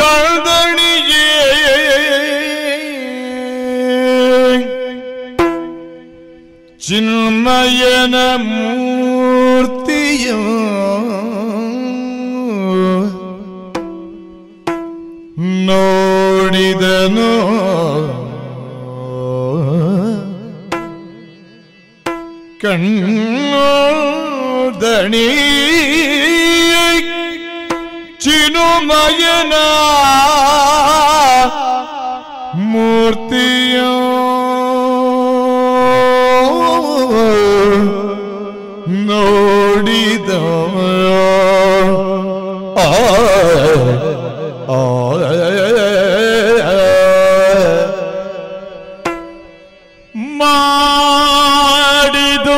ಮದಣಿಯೇ ಚಿನ್ಮಯನ ಮೂರ್ತಿಯ ನೋಡಿದನು ಕಣ್ಣೋದಣಿ ಚಿನುಮಯನ ಮೂರ್ತಿಯ ನೋಡಿದ ಆ ಮಾಡಿದು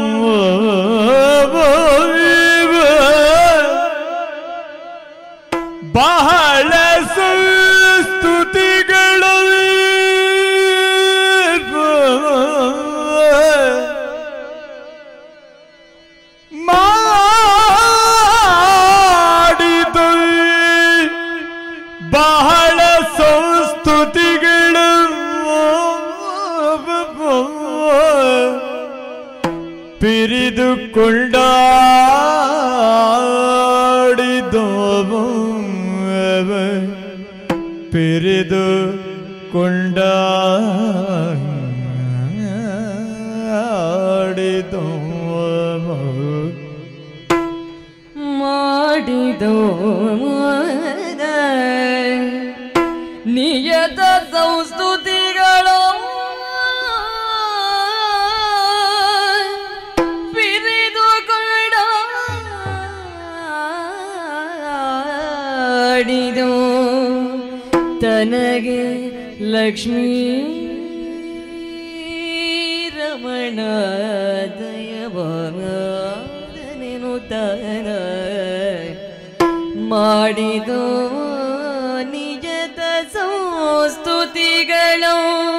ಬಹಳ ಸ್ತುತಿಗಳು ಮಾಡಿದು ಬಹಳ ಸಂಸ್ತುತಿಗಳು ಪಿರಿದು ಕೊಂಡಾಡಿದೋ ಪಿರಿದು ಕೊಂಡಾಡಿದೋ ಮಾಡಿದೋ ನಿಯತ ಸಂಸ್ತುತಿಗಳು ಪಿರಿದುಕೊಂಡಾಡಿದೋ ತನಗೆ ಲಕ್ಷ್ಮೀ ರಮಣ ದಯವಾದನೆನು ತನ ಮಾಡಿದೋ ನಿಜದ ಸಂಸ್ತುತಿಗಳು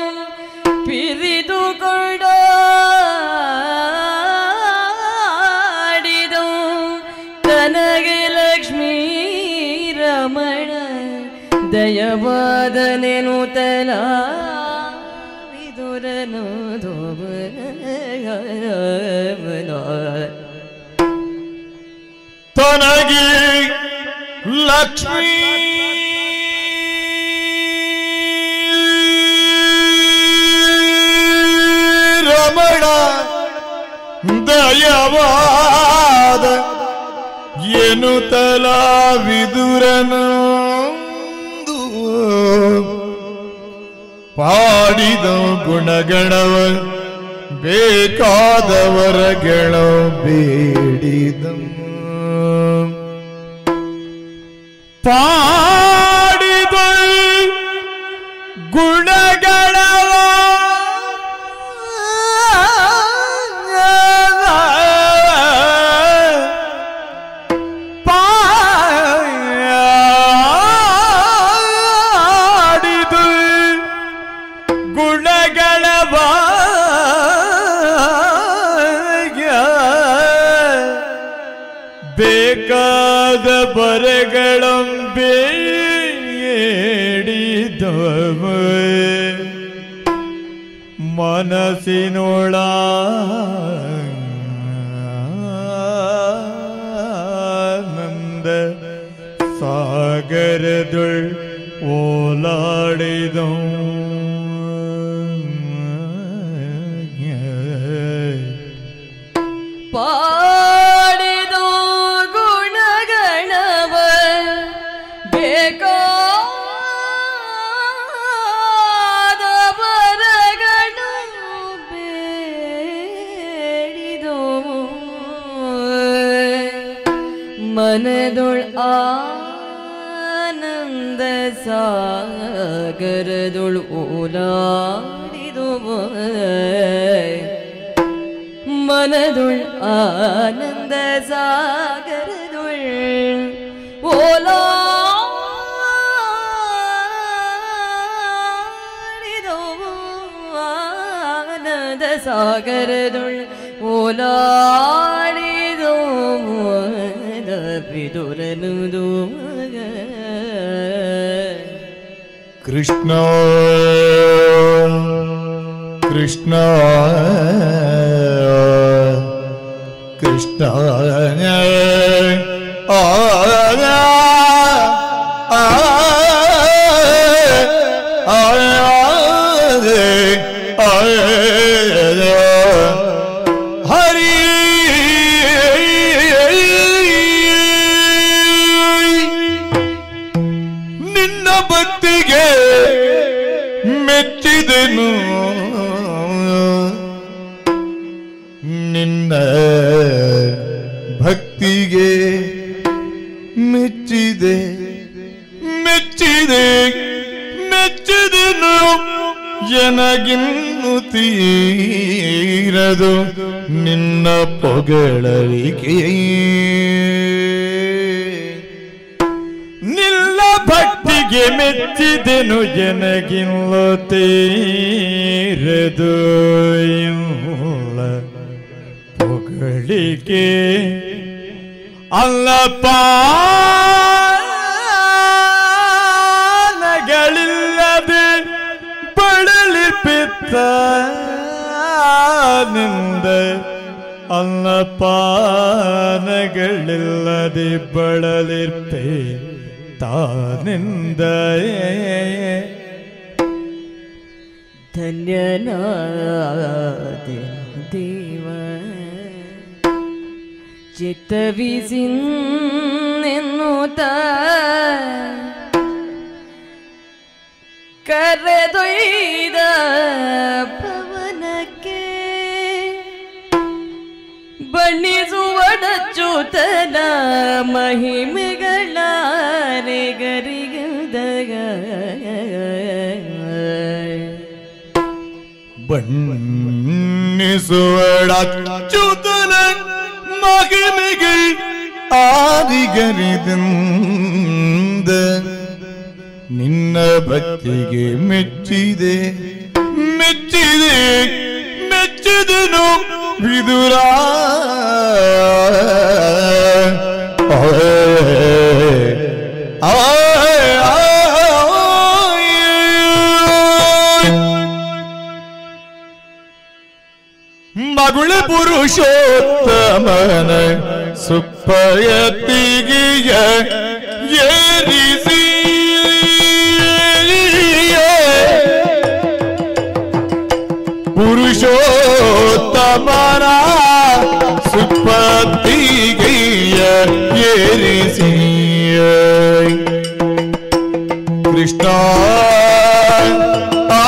ಪಿರಿದುಕೊಂಡಾಡಿದೋ ತನಗೆ ಲಕ್ಷ್ಮೀ ರಮಣ ದಯವಾದನೆನು ತಲ ವಿದುರನು ತನಗೆ ಲಕ್ಷ್ಮೀ ರಮಣ ದಯವಾದ ಎನ್ನುತ್ತಲ ವಿದುರನು ಪಾಡಿದ ಗುಣಗಣವ ಬೇಕಾದವರ ಗೆಳ ಬೇಡಿದ ಪಾಡಿದ ಗುಣಗಣವ ಪಾಡಿದು ಗುಣಗಳ ಭಾಗ್ಯ ಬೇಕಾದ ಬರೆಗಳಂಬೇಡಿದವ ಮನಸ್ಸಿನೊಳ ನಂದ ಸಾಗರದೊಳ್ ಓಲಾಡಿದ ಪಾಡಿದೋ ಗುಣಗಣವ ಬೇಕಾದ ಬರಗಳು ಬೇಡಿದೋ ಮನದೊಳ್ ಆನಂದ ಸಾಗರದೊಳ್ ಓಲಾಡಿದೋ ಮನದುಳ್ ಆನಂದ ಸಾಗರದುಳ್ ಓಲಾಡಿದೋ ಆನಂದ ಸಾಗರದುಳ್ ಓಲಾಡಿದೋ ವಿದುರನುದು ಕೃಷ್ಣ ಕೃಷ್ಣ ಕೃಷ್ಣ ಆ, ಆ, ಆ, ಆ, ಹರಿ ನಿನ್ನ ಭಕ್ತಿಗೆ ಮೆಚ್ಚಿದೆನು ನಿನ್ನ ಭಕ್ತಿಗೆ ಮೆಚ್ಚಿದೆ ಮೆಚ್ಚಿದೆ ಮೆಚ್ಚಿದೆನು ಎನಗಿನ್ನು ತೀರದು ನಿನ್ನ ಪೊಗಳಲಿಕೆ ನಿಲ್ಲ ಭಕ್ತಿಗೆ ಮೆಚ್ಚಿದೆನು ಜನಗಿಲ್ಲ ತೀರದು ಇಲ್ಲ ಪೊಗಳಿಕೆ ಅಲ್ಲಪ್ಪ ನಗಳಿಲ್ಲದೆ ಬಳಲಿ ಪಿತ್ತ ನಿಂದ ಅನ್ನಪಾನಗಳಿಲ್ಲದೆ ಬಳಲಿರ್ಪೆ ತಾನಿಂದ ಧನ್ಯನಾದೆ ದೇವ ಚಿತ್ತವಿಸಿನ್ನೆನ್ನುತ್ತ ಕರೆದೊಯ್ದ ಪವನಕ್ಕೆ ಬಣ್ಣಿಸುವಡಚ್ಚುತನ ಮಹಿಮೆಗಳ ನೆಗರಿಗದಗ ಬಣ್ಣಿಸುವಡಚ್ಚುತನ ಮಹಿಮೆಗಳು ಆದಿಗರಿದಿಂದ ನಿನ್ನ ಭಕ್ತಿಗೆ ಮೆಚ್ಚಿದೆ ಮೆಚ್ಚಿದೆ ಮೆಚ್ಚಿದನು ವಿದುರ ಮಗುಳ ಪುರುಷೋತ್ತಮನ ಸುಪ್ಪಯತಿಗೆಯ ಏರಿಸಿ ಪುರುಷೋತ್ತಮನ ಸುಪ್ಪತ್ತಿಗೆಯ ಏರಿಸಿ ಕೃಷ್ಣ ಆ,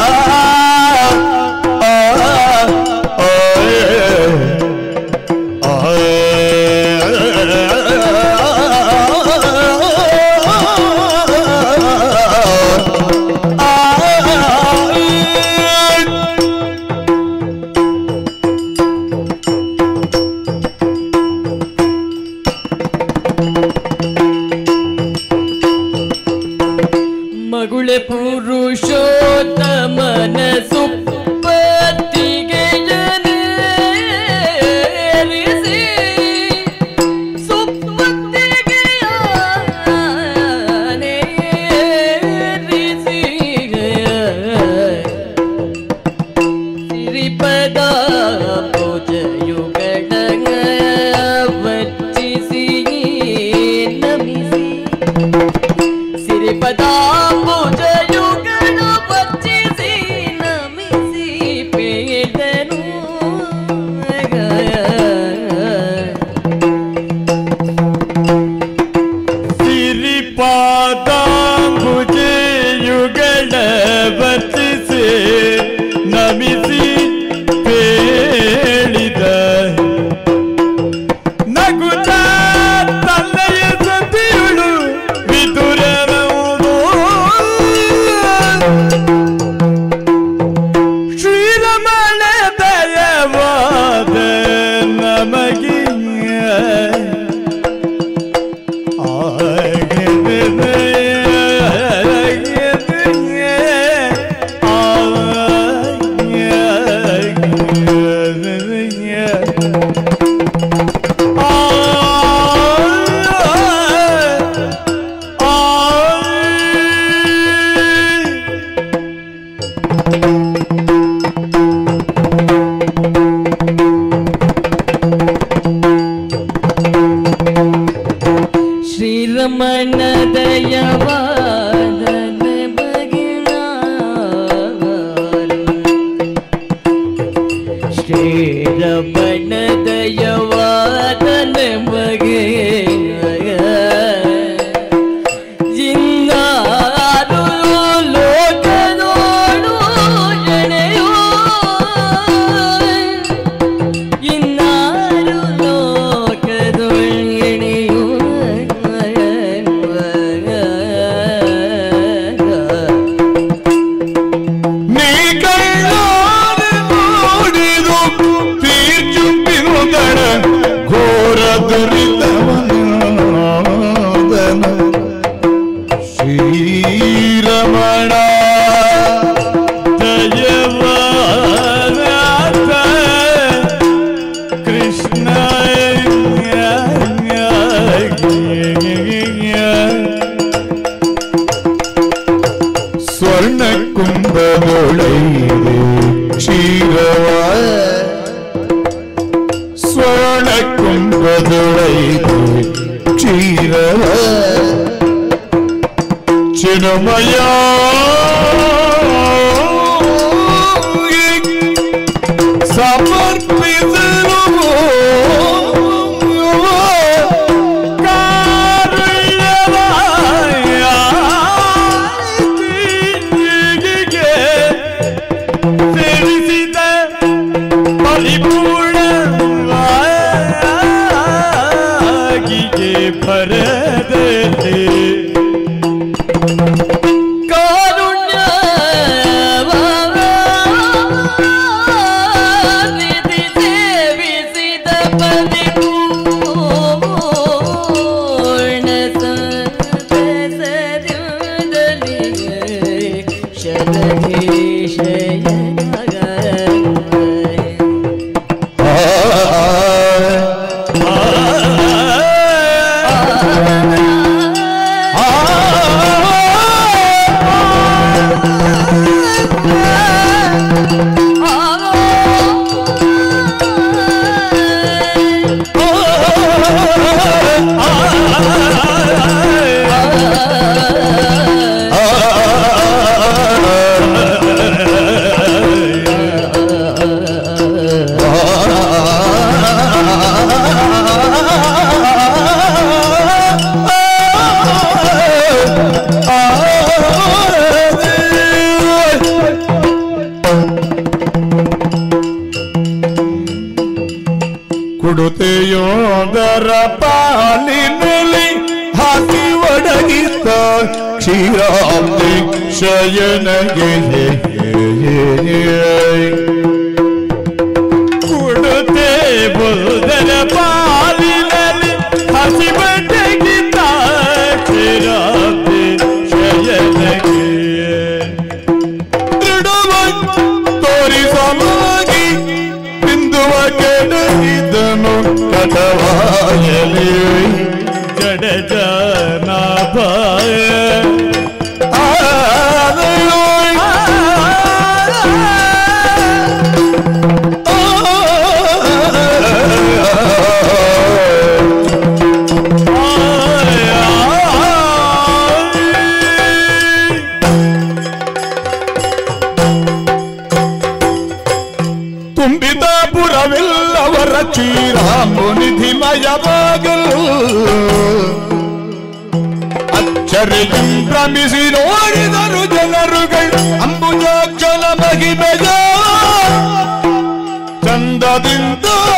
ಆ, ಆ, ಮಗುಳೆ ಪುರುಷೋತ್ತಮನ ಸುಪ್ಪತ್ತಿಗೆ ಜನೇರಿಸಿ ಸುಪ್ಪತ್ತಿಗೆ ನೇರಿಸಿ ಸಿರಿಪದ ಪೂಜಯುಗಳ ವಚ್ಚಿಸಿ ನಮಿಸಿ ಸಿರಿಪದಾಂಬುಜಯುಗಳ ವರ್ಚಿಸಿ ನಮಿಸಿ ಪೇದನು ಸಿರಿಪಾದಾಂಬುಜಯುಗಳ ವರ್ತಿಸಿ ನಮಿಸಿ ಪೇಳಿದ ನಗುತ್ತ ತನ್ನಯ ಸತಿಯುಳು ವಿದುರನವು ಶ್ರೀರಮಣ ದಯವಾದ ಕೃಷ್ಣ ಸ್ವರ್ಣ ಕುಂಭದೊಳೈದೆ ಕ್ಷೀರವ ಸ್ವರ್ಣ ಕುಂಭದೊಳೈದೆ ಕ್ಷೀರವ ಚಿನ್ಮಯ ಭರದೆ ಕಾರುಣ್ಯ ನಿಧಿ ಸೇವಿಸಿದ ಪರಿಪೂರ್ಣ ಸಂತಸದಿಂದಲೇ ಶರಧೀಶಯನಗ ಕುಡುತೆಯೋದರ ಪಾಲಿನಲ್ಲಿ ಹಾಕಿ ಒಡಗಿತ ಕ್ಷೀರಾಬ್ದಿ ಶಯನಗೆ ಕುಡುತೆ ಬುಧರ ಪಾಲಿನಲ್ಲಿ ಹಸಿ ಬಡಗಿತ ಕ್ಷೀರಾಬ್ದಿ ಶಯನಗೆ ದೃಢವಾಗಿ ತೋರಿಸಲಾಗಿ ಬಿಂದುವ ಕೆಡಗಿದನು ಕಟವಾಯಲಿ ಜಡ ಜನಾಭಾಯ ತುಂಬಿದ ಪುರವಿಲ್ಲವರ ಶ್ರೀರಾಮು ನಿಧಿಮಯವಾಗಲು ಅಚ್ಚರಿಯಂ ಭ್ರಮಿಸಿ ನೋಡಿದರು ಜನರುಗಳು ಅಂಬುಜಾಕ್ಷನ ಮಹಿಮೆಯ ಚಂದದಿಂದ